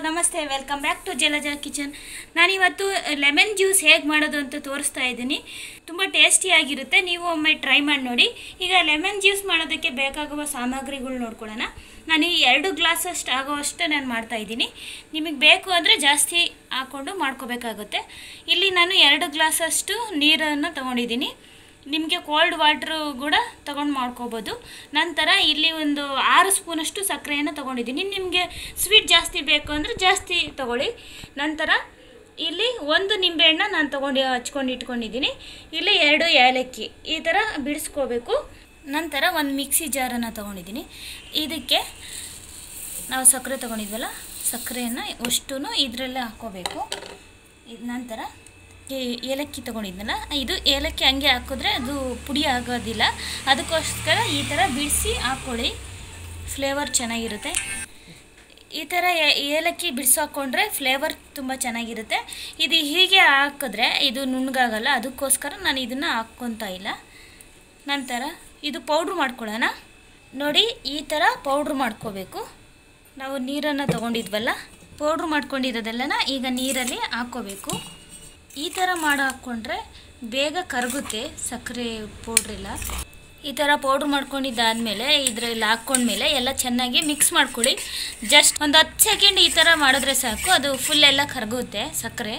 ನಮಸ್ತೆ welcome back to Jalaja kitchen ನಾನಿವತ್ತು lemon juice ಹೇಗೆ ಮಾಡೋದು ಅಂತ ತೋರಿಸ್ತಾ ಇದ್ದೀನಿ ತುಂಬ ಟೇಸ್ಟಿಯಾಗಿರುತ್ತೆ ನೀವು ಒಮ್ಮೆ ಟ್ರೈ ಮಾಡಿ ನೋಡಿ ಈಗ ಲೆಮನ್ ಜ್ಯೂಸ್ ಮಾಡೋದಕ್ಕೆ ಬೇಕಾಗುವ ಸಾಮಗ್ರಿಗಳು ನೋಡ್ಕೊಳ್ಳೋಣ ನಾನು ಈ ಎರಡು ಗ್ಲಾಸಷ್ಟು ಆಗೋವಷ್ಟು ನಾನು ಮಾಡ್ತಾ ಇದ್ದೀನಿ ನಿಮಗೆ ಬೇಕು ಅಂದರೆ ಜಾಸ್ತಿ ಹಾಕ್ಕೊಂಡು ಮಾಡ್ಕೋಬೇಕಾಗುತ್ತೆ ಇಲ್ಲಿ ನಾನು ಎರಡು ಗ್ಲಾಸಷ್ಟು ನೀರನ್ನು ತೊಗೊಂಡಿದ್ದೀನಿ ನಿಮಗೆ ಕೋಲ್ಡ್ ವಾಟ್ರು ಕೂಡ ತೊಗೊಂಡು ಮಾಡ್ಕೋಬೋದು ನಂತರ ಇಲ್ಲಿ ಒಂದು ಆರು ಸ್ಪೂನಷ್ಟು ಸಕ್ಕರೆಯನ್ನು ತೊಗೊಂಡಿದ್ದೀನಿ ನಿಮಗೆ ಸ್ವೀಟ್ ಜಾಸ್ತಿ ಬೇಕು ಅಂದರೆ ಜಾಸ್ತಿ ತೊಗೊಳ್ಳಿ ನಂತರ ಇಲ್ಲಿ ಒಂದು ನಿಂಬೆಹಣ್ಣ ನಾನು ತೊಗೊಂಡು ಹಚ್ಕೊಂಡು ಇಟ್ಕೊಂಡಿದ್ದೀನಿ ಇಲ್ಲಿ ಎರಡು ಏಲಕ್ಕಿ ಈ ಥರ ಬಿಡಿಸ್ಕೋಬೇಕು ನಂತರ ಒಂದು ಮಿಕ್ಸಿ ಜಾರನ್ನು ತೊಗೊಂಡಿದ್ದೀನಿ ಇದಕ್ಕೆ ನಾವು ಸಕ್ಕರೆ ತೊಗೊಂಡಿದ್ವಲ್ಲ ಸಕ್ಕರೆಯನ್ನು ಅಷ್ಟೂ ಇದರಲ್ಲೇ ಹಾಕ್ಕೋಬೇಕು ಇದು ನಂತರ ಏ- ಏಲಕ್ಕಿ ತೊಗೊಂಡಿದ್ನಲ್ಲ ಇದು ಏಲಕ್ಕಿ ಹಂಗೆ ಹಾಕಿದ್ರೆ ಅದು ಪುಡಿ ಆಗೋದಿಲ್ಲ ಅದಕ್ಕೋಸ್ಕರ ಈ ಥರ ಬಿಡಿಸಿ ಹಾಕ್ಕೊಳ್ಳಿ ಫ್ಲೇವರ್ ಚೆನ್ನಾಗಿರುತ್ತೆ ಈ ಥರ ಏ- ಏಲಕ್ಕಿ ಬಿಡಿಸಿ ಹಾಕ್ಕೊಂಡ್ರೆ ಫ್ಲೇವರ್ ತುಂಬ ಚೆನ್ನಾಗಿರುತ್ತೆ ಇದು ಹೀಗೆ ಹಾಕಿದ್ರೆ ಇದು ನುಣ್ಣಗಾಗಲ್ಲ ಅದಕ್ಕೋಸ್ಕರ ನಾನು ಇದನ್ನು ಹಾಕ್ಕೊತಾ ಇಲ್ಲ ನಂತರ ಇದು ಪೌಡ್ರ್ ಮಾಡ್ಕೊಳ್ಳೋಣ ನೋಡಿ ಈ ಥರ ಪೌಡ್ರ್ ಮಾಡ್ಕೋಬೇಕು ನಾವು ನೀರನ್ನು ತೊಗೊಂಡಿದ್ವಲ್ಲ ಪೌಡ್ರ್ ಮಾಡ್ಕೊಂಡಿರೋದೆಲ್ಲನ ಈಗ ನೀರಲ್ಲಿ ಹಾಕ್ಕೋಬೇಕು ಈ ಥರ ಮಾಡಿ ಹಾಕ್ಕೊಂಡ್ರೆ ಬೇಗ ಕರಗುತ್ತೆ ಸಕ್ಕರೆ ಪೌಡ್ರೆಲ್ಲ ಈ ಥರ ಪೌಡ್ರ್ ಮಾಡ್ಕೊಂಡಿದ್ದಾದಮೇಲೆ ಇದರಲ್ಲಿ ಹಾಕ್ಕೊಂಡ್ಮೇಲೆ ಎಲ್ಲ ಚೆನ್ನಾಗಿ ಮಿಕ್ಸ್ ಮಾಡ್ಕೊಳ್ಳಿ ಜಸ್ಟ್ ಒಂದು ಹತ್ತು ಸೆಕೆಂಡ್ ಈ ಥರ ಮಾಡಿದ್ರೆ ಸಾಕು ಅದು ಫುಲ್ ಎಲ್ಲ ಕರಗುತ್ತೆ ಸಕ್ಕರೆ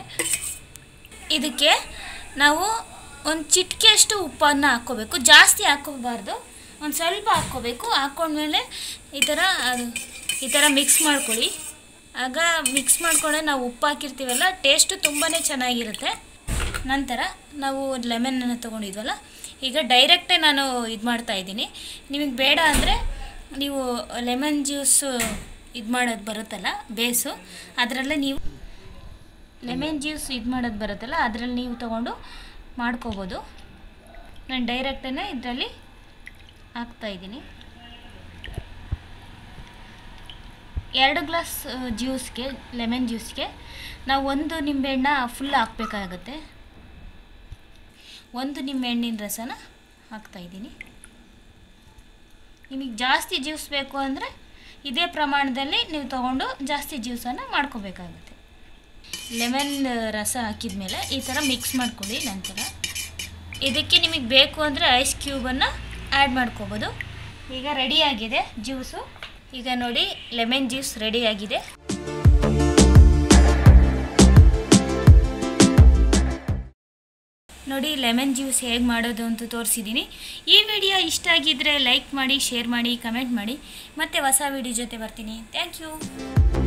ಇದಕ್ಕೆ ನಾವು ಒಂದು ಚಿಟಿಕೆಯಷ್ಟು ಉಪ್ಪನ್ನು ಹಾಕ್ಕೋಬೇಕು ಜಾಸ್ತಿ ಹಾಕ್ಕೋಬಾರ್ದು ಒಂದು ಸ್ವಲ್ಪ ಹಾಕ್ಕೋಬೇಕು ಹಾಕ್ಕೊಂಡ್ಮೇಲೆ ಈ ಥರ ಅದು ಈ ಥರ ಮಿಕ್ಸ್ ಮಾಡ್ಕೊಳ್ಳಿ ಆಗ ಮಿಕ್ಸ್ ಮಾಡ್ಕೊಂಡ್ರೆ ನಾವು ಉಪ್ಪು ಹಾಕಿರ್ತೀವಲ್ಲ ಟೇಸ್ಟು ತುಂಬಾ ಚೆನ್ನಾಗಿರುತ್ತೆ ನಂತರ ನಾವು ಲೆಮನನ್ನು ತೊಗೊಂಡಿದ್ವಲ್ಲ ಈಗ ಡೈರೆಕ್ಟೇ ನಾನು ಇದು ಮಾಡ್ತಾ ಇದ್ದೀನಿ ನಿಮಗೆ ಬೇಡ ಅಂದರೆ ನೀವು ಲೆಮನ್ ಜ್ಯೂಸು ಇದು ಮಾಡೋದು ಬರುತ್ತಲ್ಲ ಬೇಸು ಅದರಲ್ಲೇ ನೀವು ಲೆಮನ್ ಜ್ಯೂಸ್ ಇದು ಮಾಡೋದು ಬರುತ್ತಲ್ಲ ಅದರಲ್ಲಿ ನೀವು ತೊಗೊಂಡು ಮಾಡ್ಕೋಬೋದು ನಾನು ಡೈರೆಕ್ಟೇ ಇದರಲ್ಲಿ ಹಾಕ್ತಾಯಿದ್ದೀನಿ ಎರಡು ಗ್ಲಾಸ್ ಜ್ಯೂಸ್ಗೆ ಲೆಮನ್ ಜ್ಯೂಸ್ಗೆ ನಾವು ಒಂದು ನಿಂಬೆಹಣ್ಣ ಫುಲ್ ಹಾಕಬೇಕಾಗತ್ತೆ ಒಂದು ನಿಂಬೆಹಣ್ಣಿನ ರಸನ ಹಾಕ್ತಾಯಿದ್ದೀನಿ ನಿಮಗೆ ಜಾಸ್ತಿ ಜ್ಯೂಸ್ ಬೇಕು ಅಂದರೆ ಇದೇ ಪ್ರಮಾಣದಲ್ಲಿ ನೀವು ತೊಗೊಂಡು ಜಾಸ್ತಿ ಜ್ಯೂಸನ್ನು ಮಾಡ್ಕೋಬೇಕಾಗುತ್ತೆ ಲೆಮನ್ ರಸ ಹಾಕಿದ ಮೇಲೆ ಈ ಥರ ಮಿಕ್ಸ್ ಮಾಡ್ಕೊಳ್ಳಿ ನಂತರ ಇದಕ್ಕೆ ನಿಮಗೆ ಬೇಕು ಅಂದರೆ ಐಸ್ ಕ್ಯೂಬನ್ನು ಆ್ಯಡ್ ಮಾಡ್ಕೋಬೋದು ಈಗ ರೆಡಿಯಾಗಿದೆ ಜ್ಯೂಸು ಈಗ ನೋಡಿ ಲೆಮನ್ ಜ್ಯೂಸ್ ರೆಡಿಯಾಗಿದೆ ನೋಡಿ ಲೆಮನ್ ಜ್ಯೂಸ್ ಹೇಗೆ ಮಾಡೋದು ಅಂತ ತೋರಿಸಿದ್ದೀನಿ ಈ ವಿಡಿಯೋ ಇಷ್ಟ ಆಗಿದ್ದರೆ ಲೈಕ್ ಮಾಡಿ ಶೇರ್ ಮಾಡಿ ಕಮೆಂಟ್ ಮಾಡಿ ಮತ್ತೆ ಹೊಸ ವಿಡಿಯೋ ಜೊತೆ ಬರ್ತೀನಿ ಥ್ಯಾಂಕ್ ಯು